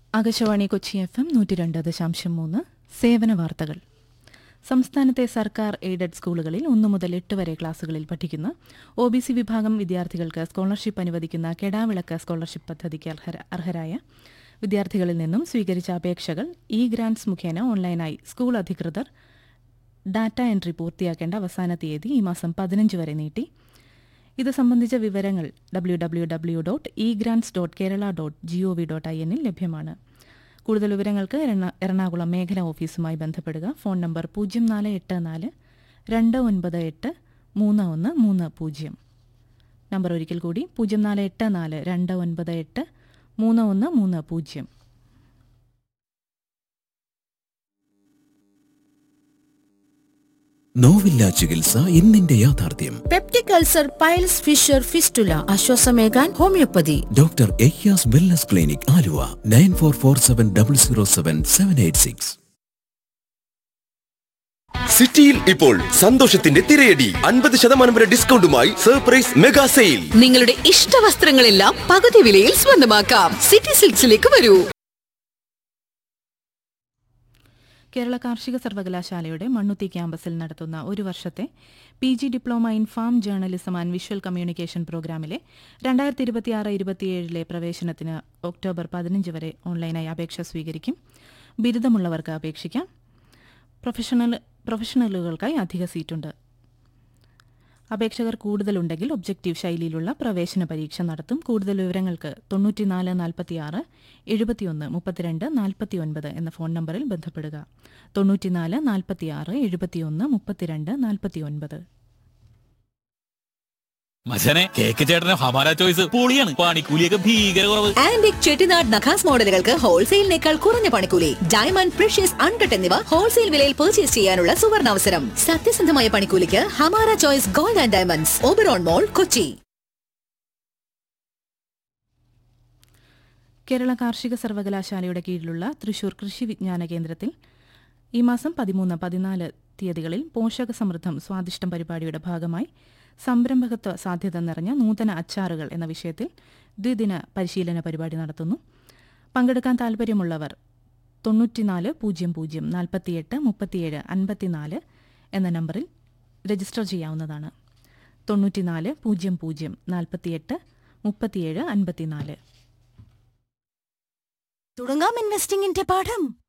Akashvani Kochi F M നൂറ്റി രണ്ട് ദശാംശം മൂന്ന് സേവന വാർത്തകൾ സംസ്ഥാനത്തെ സർക്കാർ എയ്ഡഡ് സ്കൂളുകളിൽ ഒന്നു മുതൽ എട്ട് വരെ ക്ലാസുകളിൽ പഠിക്കുന്ന ഒ ബി സി വിഭാഗം വിദ്യാർത്ഥികൾക്ക് സ്കോളർഷിപ്പ് അനുവദിക്കുന്ന കെടാവിളക്ക് സ്കോളർഷിപ്പ് പദ്ധതിക്ക് അർഹര- അർഹരായ വിദ്യാർത്ഥികളിൽ നിന്നും സ്വീകരിച്ച അപേക്ഷകൾ ഇ ഗ്രാന്റ്സ് മുഖേന ഓൺലൈനായി സ്കൂൾ അധികൃതർ ഡാറ്റ എൻട്രി പൂർത്തിയാക്കേണ്ട അവസാന തീയതി ഈ മാസം പതിനഞ്ച് വരെ നീട്ടി ഇത് സംബന്ധിച്ച വിവരങ്ങൾ W W W dot E Grantz dot Kerala dot G O V dot I എന്നിൽ ലഭ്യമാണ് കൂടുതൽ വിവരങ്ങൾക്ക് എറണ- എറണാകുളം മേഖലാ ഓഫീസുമായി ബന്ധപ്പെടുക ഫോൺ നമ്പർ പൂജ്യം നാല് എട്ട് നാല് രണ്ട് ഒൻപത് എട്ട് മൂന്ന് ഒന്ന് മൂന്ന് പൂജ്യം നമ്പർ ഒരിക്കൽ കൂടി പൂജ്യം നാല് എട്ട് നാല് രണ്ട് ഒൻപത് എട്ട് മൂന്ന് ഒന്ന് മൂന്ന് പൂജ്യം നോവില്ല ചികിത്സ ഇന്നിന്റെ യാഥാർത്ഥ്യം peptic ulcer piles fissure fistula ആശ്വാസമേകാൻ homoeopathy doctor Ayyas wellness clinic Aluva nine four four seven double zero seven seven eight six സിറ്റിയിൽ ഇപ്പോൾ സന്തോഷത്തിന്റെ തിരയടി അൻപത് ശതമാനം വരെ ഡിസ്കൗണ്ടുമായി സർപ്രൈസ് മെഗാ സെയിൽ നിങ്ങളുടെ ഇഷ്ട വസ്ത്രങ്ങളെല്ലാം പകുതി വിലയിൽ സ്വന്തമാക്കാം സിറ്റി സിൽക്സിലേക്ക് വരൂ കേരള കാർഷിക സർവകലാശാലയുടെ മണ്ണുത്തി ക്യാമ്പസിൽ നടത്തുന്ന ഒരു വർഷത്തെ P G diploma in farm journalism and visual communication പ്രോഗ്രാമിലെ രണ്ടായിരത്തി ഇരുപത്തിയാറ് ഇരുപത്തിയേഴിലെ പ്രവേശനത്തിന് ഒക്ടോബർ പതിനഞ്ച് വരെ ഓൺലൈനായി അപേക്ഷ സ്വീകരിക്കും ബിരുദമുള്ളവർക്ക് അപേക്ഷിക്കാം പ്രൊഫഷണൽ പ്രൊഫഷണലുകൾക്കായി അധിക സീറ്റുണ്ട് അപേക്ഷകർ കൂടുതലുണ്ടെങ്കിൽ ഒബ്ജക്റ്റീവ് ശൈലിയിലുള്ള പ്രവേശന പരീക്ഷ നടത്തും കൂടുതൽ വിവരങ്ങൾക്ക് തൊണ്ണൂറ്റിനാല് നാൽപ്പത്തിയാറ് എഴുപത്തിയൊന്ന് മുപ്പത്തിരണ്ട് നാൽപ്പത്തിയൊൻപത് എന്ന ഫോൺ നമ്പറിൽ ബന്ധപ്പെടുക തൊണ്ണൂറ്റിനാല് നാൽപ്പത്തിയാറ് എഴുപത്തിയൊന്ന് മുപ്പത്തിരണ്ട് നാൽപ്പത്തിയൊൻപത് മച്ചനെ കേക്ക് ചേട്ടന് ഹമാര ചോയ്സ് പൊളിയാണ് പണിക്കൂലിയൊക്കെ ഭീകര കുറവ് ആന്റിക് ചെട്ടിനാട് നഖാസ് മോഡലുകൾക്ക് ഹോൾസെയിലിനേക്കാൾ കുറഞ്ഞ പണിക്കൂലി ഡയമണ്ട് പ്രഷ്യസ് അൺകട്ട് എന്നിവ ഹോൾസെയിൽ വിലയിൽ പർച്ചേസ് ചെയ്യാനുള്ള സുവർണാവസരം സത്യസന്ധമായ പണിക്കൂലിക്ക് Hamara choice gold and diamonds Oberon mall Kochi Kerala കാർഷിക സർവകലാശാലയുടെ കീഴിലുള്ള തൃശൂർ കൃഷി വിജ്ഞാന കേന്ദ്രത്തിൽ ഈ മാസം പതിമൂന്ന് പതിനാല് തീയതികളിൽ പോഷക സമൃദ്ധം സ്വാദിഷ്ടം പരിപാടിയുടെ ഭാഗമായി സംരംഭകത്വ സാധ്യത നിറഞ്ഞ നൂതന അച്ചാറുകൾ എന്ന വിഷയത്തിൽ ദ്വിദിന പരിശീലന പരിപാടി നടത്തുന്നു പങ്കെടുക്കാൻ താൽപ്പര്യമുള്ളവർ തൊണ്ണൂറ്റിനാല് പൂജ്യം പൂജ്യം നാൽപ്പത്തിയെട്ട് മുപ്പത്തിയേഴ് അൻപത്തിനാല് എന്ന നമ്പറിൽ രജിസ്റ്റർ ചെയ്യാവുന്നതാണ് തൊണ്ണൂറ്റിനാല് പൂജ്യം പൂജ്യം നാൽപ്പത്തിയെട്ട് മുപ്പത്തിയേഴ് അൻപത്തിനാല് തുടങ്ങാം ഇൻവെസ്റ്റിംഗിന്റെ പാഠം